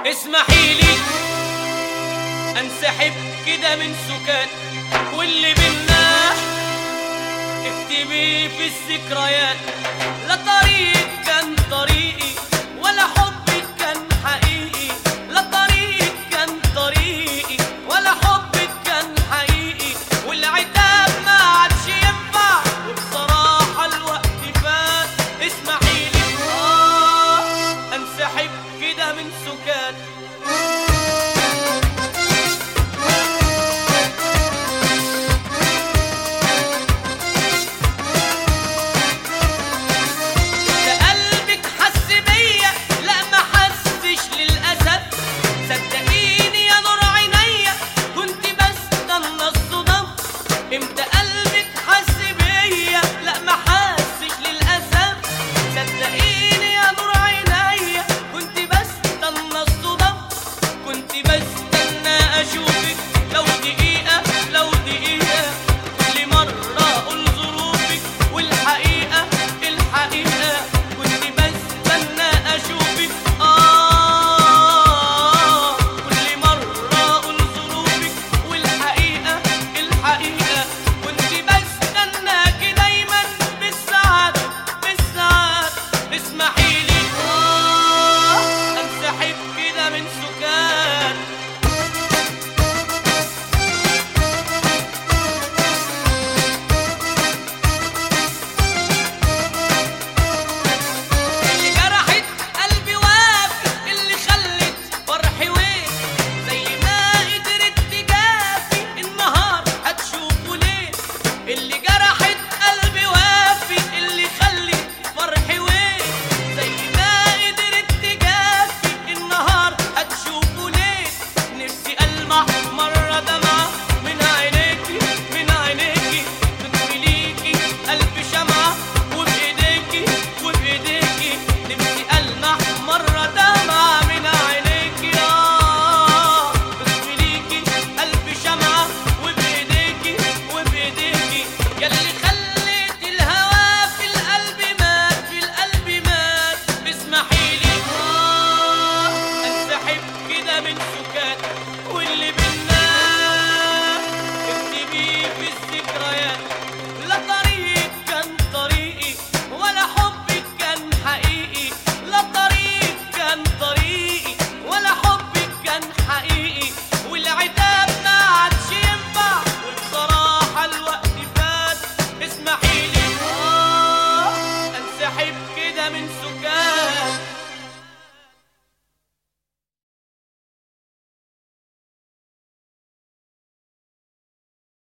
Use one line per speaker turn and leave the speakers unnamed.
اسمحي لي انسحب كده من سكات واللي بينا اكتبي في الذكريات لا طريق كان طريقي ولا حبك كان حقيقي لا طريق كان طريقي ولا حبك كان حقيقي والعتاب ما عادش ينفع وبصراحة الوقت فات اسمحي لي آه انسحب كده من سكات